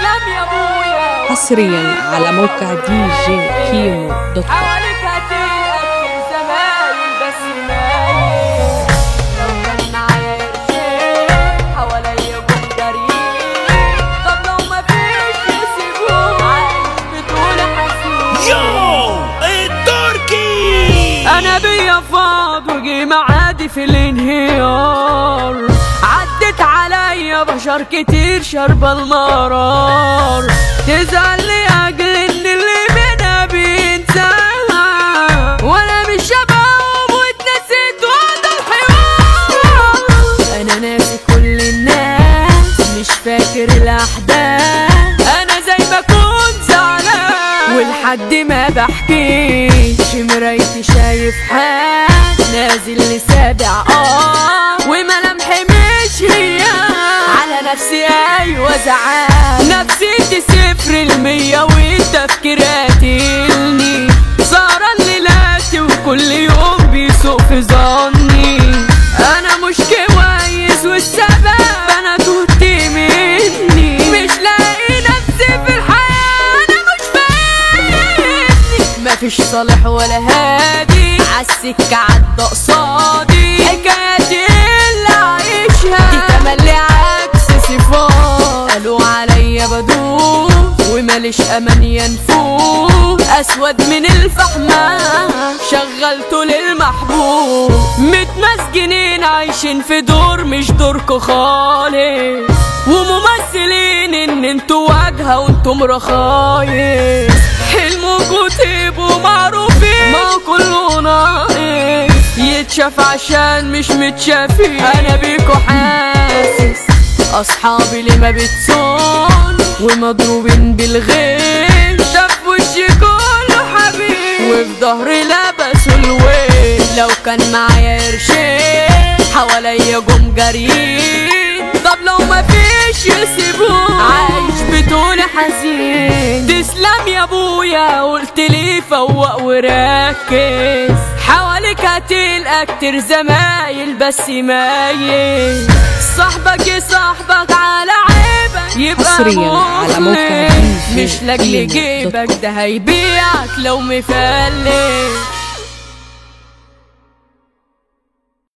تسلم يا ابويا حصريا على موقع دي جي كيمو دوت كوم حواليك هتلاقي زمايل بس نايم لو كان معايا قرشين حواليا جم جريين طب لو مفيش يسيبوه عايش بطول حزين يو التركي انا بيا فاض وجي معادي في الانهيار عدت عليا بشر كتير شرب المرار تزعل لاجل ان اللي بينا بينساها وانا مش شبههم واتنسيت وقت الحوار انا ناسي كل الناس مش فاكر الاحداث انا زي ما كنت زعلان ولحد ما بحكيش مرايتي شايف حال نازل لسابع اه وملامحي مش هي على نفسي ايوه زعال نفسيتي صفر المية والتفكير قاتلني سهران ليلاتي وكل يوم بيسوق في ظني انا مش كويس والسبب انا تهت مني مش لاقي نفسي في الحياة انا مش فاهمني مفيش صالح ولا هادي عالسكة عدى قصادي حكاياتي اللي عايشها دي تملي عكس صفات قالوا عليا بدوب وماليش امان ينفوق اسود من الفحمة شغلته للمحبوب متمسجنين عايشين في دور مش دوركو خالص وممثلين ان انتوا واجهة وانتم رخايص حلمكوا تبقوا معروفين ما كله ناقص يتشاف عشان مش متشافين انا بيكو حاسس اصحابي اللي ما بتصون ومضروبين بالغير ده في وشي كله حبيب وفي ظهري لبسوا الويل لو كان معايا قرشين حواليا جم جاريين طب لو ما فيش يسيبوه عايش بطول حزين تسلم يا ابويا قلت لي فوق وركز حواليك هتلقى كتير زمايل بس مايل صاحبك يصاحبك على عيبك يبقى حصرياً على موقع مخلص. DJ مش لاجل كيمو دوت جيبك ده هيبيعك لو مفلس